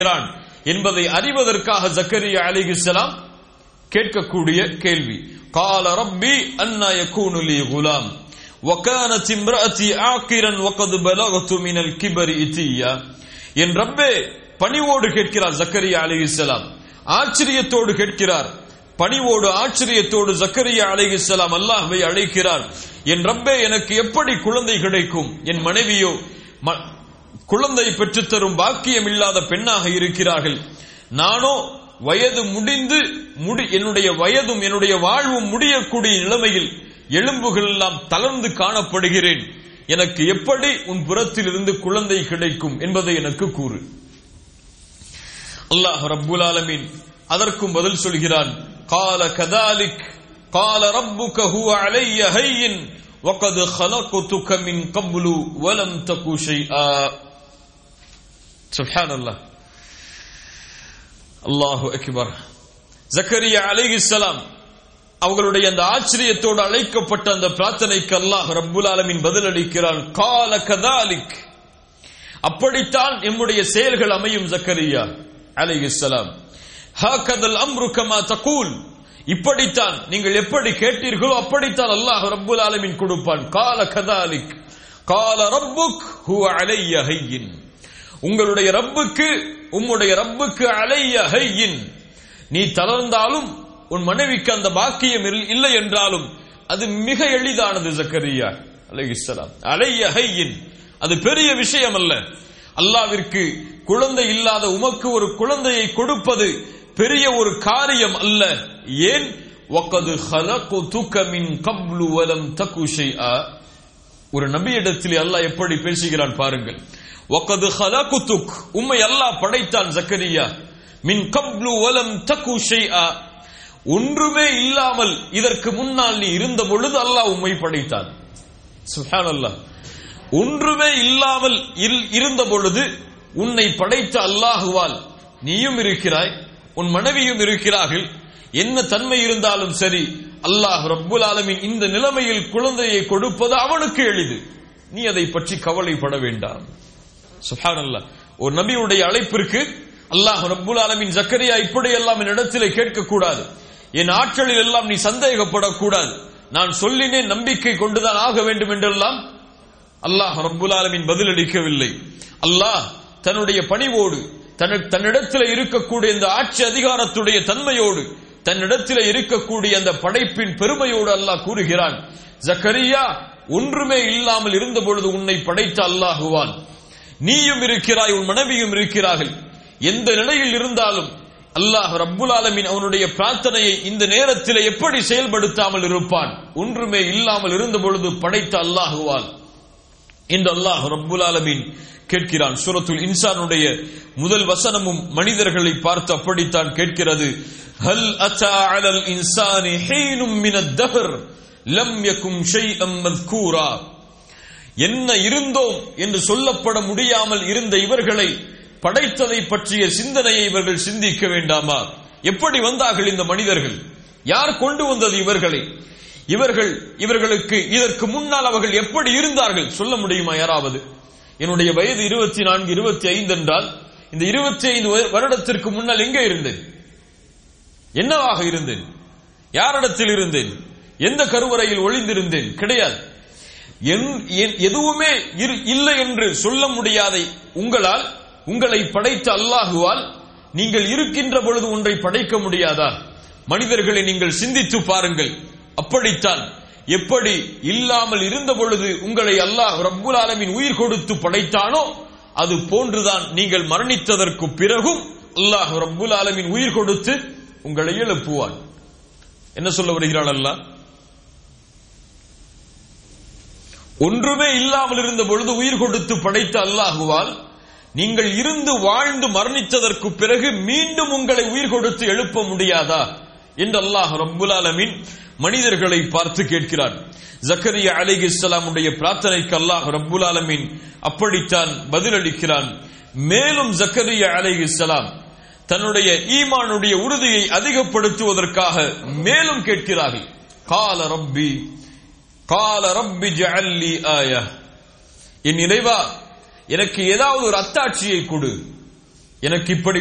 இருக்கிறான் என்பதை அறிவதற்காக ஜக்கரியா அலிஹிஸ்ஸலாம் கேட்கக்கூடிய கேள்வி قال ربي أن يكون لي غلام وكانت امرأتي عاقرا وقد بلغت من الكبر إتيا என் ரப்பே பணிவோடு கேட்கிறார் ஜக்கரியா அலிஹிஸ்ஸலாம் ஆச்சரியத்தோடு கேட்கிறார் பணிவோடு ஆச்சரியத்தோடு ஜக்கரியா அலிஹிஸ்ஸலாம் அல்லாஹ்வை அழைக்கிறார் என் ரப்பே எனக்கு எப்படி குழந்தை கிடைக்கும் என் மனைவியோ ம- குழந்தை பெற்றுத்தரும் பாக்கியம் இல்லாத பெண்ணாக இருக்கிறார்கள் நானோ வயது முடிந்து முடி என்னுடைய வயதும் என்னுடைய வாழ்வும் முடியக்கூடிய நிலைமையில் எலும்புகள் எல்லாம் தளர்ந்து காணப்படுகிறேன் எனக்கு எப்படி உன் புறத்தில் இருந்து குழந்தை கிடைக்கும் என்பதை எனக்கு கூறு அல்லாஹ் ரப்புல் ஆலமீன் அதற்கும் பதில் சொல்கிறான் قال كذلك قال ربك هو علي هين وقد خلقتك من قبل ولم تك شيئا سبحان الله அல்லாஹு அக்பர் ஜக்கரியா அலைஹிஸ்ஸலாம் அவர்களுடைய அந்த ஆச்சரியத்தோடு அழைக்கப்பட்ட அந்த பிரார்த்தனைக்கு அல்லாஹ் ரப்புல் ஆலமீன் பதிலளிக்கிறான் கால கதாலிக் அப்படித்தான் எம்முடைய செயல்கள் அமையும் ஜக்கரியா அலைஹிஸ்ஸலாம் ஹாகதல் அம்ரு கமா தகூல் இப்படித்தான் நீங்கள் எப்படி கேட்டீர்களோ அப்படித்தான் அல்லாஹ் ரப்புல் ஆலமீன் கொடுப்பான் கால கதாலிக் கால ரப்புக் ஹுவ அலைய ஹையின் உங்களுடைய ரப்புக்கு உம்முடைய ரப்புக்கு அலைய ஹையின் நீ தளர்ந்தாலும் உன் மனைவிக்கு அந்த பாக்கியம் இல்- இல்லை என்றாலும் அது மிக எளிதானது ஜக்கரியா அலைஹிஸ்ஸலாம் அலைய ஹையின் அது பெரிய விஷயம் அல்ல அல்லாவிற்கு குழந்தை இல்லாத உமக்கு ஒரு குழந்தையை கொடுப்பது பெரிய ஒரு காரியம் அல்ல ஏன் வகது خلقتك من قبل ولم تك شيئا ஒரு நபியிடத்தில் அல்லாஹ் எப்படி பேசுகிறான் பாருங்கள் வகது خلقتك உம்மை அல்லாஹ் படைத்தான் ஜக்கரியா மின் கப்லு வலம் தகு ஷைஆ ஒன்றுமே இல்லாமல் இதற்கு முன்னால் நீ இருந்த பொழுது அல்லாஹ் உம்மை படைத்தான் சுப்ஹானல்லாஹ் ஒன்றுமே இல்லாமல் இல்- இருந்த பொழுது உன்னை படைத்த அல்லாஹுவால் நீயும் இருக்கிறாய் உன் மனைவியும் இருக்கிறார்கள் என்ன தன்மை இருந்தாலும் சரி அல்லாஹ் ரப்புல் ஆலமீன் இந்த நிலைமையில் குழந்தையை கொடுப்பது அவனுக்கு எளிது நீ அதை பற்றி கவலைப்பட வேண்டாம் சுப்ஹானல்லாஹ் ஒரு நபியுடைய அழைப்பிற்கு அல்லாஹ் ரப்புல் ஆலமீன் ஜக்கரியா இப்படியெல்லாம் என் இடத்திலே கேட்கக்கூடாது என் ஆற்றலில் எல்லாம் நீ சந்தேகப்படக்கூடாது நான் சொல்லினேன் நம்பிக்கை கொண்டுதான் ஆக வேண்டும் என்றெல்லாம் அல்லாஹ் ரப்புல் ஆலமீன் பதிலளிக்கவில்லை அல்லாஹ் தன்னுடைய பணிவோடு தன் தன்னிடத்தில் இருக்கக்கூடிய இந்த ஆட்சி அதிகாரத்துடைய தன்மையோடு தன்னிடத்தில் இருக்கக்கூடிய அந்த படைப்பின் பெருமையோடு அல்லாஹ் கூறுகிறான் ஜக்கரியா ஒன்றுமே இல்லாமல் இருந்த பொழுது உன்னை படைத்த அல்லாஹுவான் நீயும் இருக்கிறாய் உன் மனைவியும் இருக்கிறார்கள் எந்த நிலையில் இருந்தாலும் அல்லாஹ் ரப்புல் ஆலமீன் அவனுடைய பிரார்த்தனையை இந்த நேரத்தில் எப்படி செயல்படுத்தாமல் இருப்பான் ஒன்றுமே இல்லாமல் இருந்த பொழுது படைத்த அல்லாஹுவான் இந்த அல்லாஹ் ரப்புல் ஆலமீன் கேட்கிறான் சூரத்துல் இன்சானுடைய முதல் வசனமும் மனிதர்களை பார்த்து அப்படித்தான் கேட்கிறது ஹல் அத்தா அலல் இன்சானி ஹீனும் மினத் தஹர் லம் யகும் ஷைஅம் மذ்கூரா என்ன இருந்தோம் என்று சொல்லப்பட முடியாமல் இருந்த இவர்களை படைத்ததை பற்றிய சிந்தனையை இவர்கள் சிந்திக்க வேண்டாமா எப்படி வந்தார்கள் இந்த மனிதர்கள் யார் கொண்டு வந்தது இவர்களை இவர்கள் இவர்களுக்கு இதற்கு முன்னால் அவர்கள் எப்படி இருந்தார்கள் சொல்ல முடியுமா யாராவது என்னுடைய வயது இருபத்தி நான்கு இருபத்தி ஐந்து என்றால் இந்த இருபத்தி ஐந்து வருடத்திற்கு முன்னால் எங்கே இருந்தேன் என்னவாக இருந்தேன் யாரிடத்தில் இருந்தேன் எந்த கருவறையில் ஒளிந்திருந்தேன் கிடையாது என்- என்- எதுவுமே இரு- இல்லை என்று சொல்ல முடியாத உங்களால் உங்களை படைத்த அல்லாஹுவால் நீங்கள் இருக்கின்ற பொழுது ஒன்றை படைக்க முடியாதா மனிதர்களை நீங்கள் சிந்தித்து பாருங்கள் அப்படித்தான் எப்படி இல்லாமல் இருந்த பொழுது உங்களை அல்லாஹ் ரப்புல் ஆலமீன் உயிர் கொடுத்து படைத்தானோ அது போன்றுதான் நீங்கள் மரணித்ததற்கு பிறகும் அல்லாஹ் ரப்புல் ஆலமீன் உயிர் கொடுத்து உங்களை எழுப்புவான் என்ன சொல்ல வருகிறான் அல்லாஹ் ஒன்றுமே இல்லாமல் இருந்த பொழுது உயிர் கொடுத்து படைத்த அல்லாஹுவால் நீங்கள் இருந்து வாழ்ந்து மரணித்ததற்கு பிறகு மீண்டும் உங்களை உயிர் கொடுத்து எழுப்ப முடியாதா என்று அல்லாஹ் ரப்புல் ஆலமீன் மனிதர்களை பார்த்து கேட்கிறான் ஜக்கரியா அலைஹிஸ்ஸலாமுடைய பிரார்த்தனைக்கு அல்லாஹ் ரப்புல் ஆலமீன் அப்படித்தான் பதிலளிக்கிறான் மேலும் ஜக்கரியா அலைஹிஸ்ஸலாம் தன்னுடைய ஈமானுடைய உறுதியை அதிகப்படுத்துவதற்காக மேலும் கேட்கிறார்கள் கால ரப்பி கால ரப்பி ஜஅல்லி ஆயா என் இறைவா எனக்கு ஏதாவது ஒரு அத்தாட்சியை கொடு எனக்கு இப்படி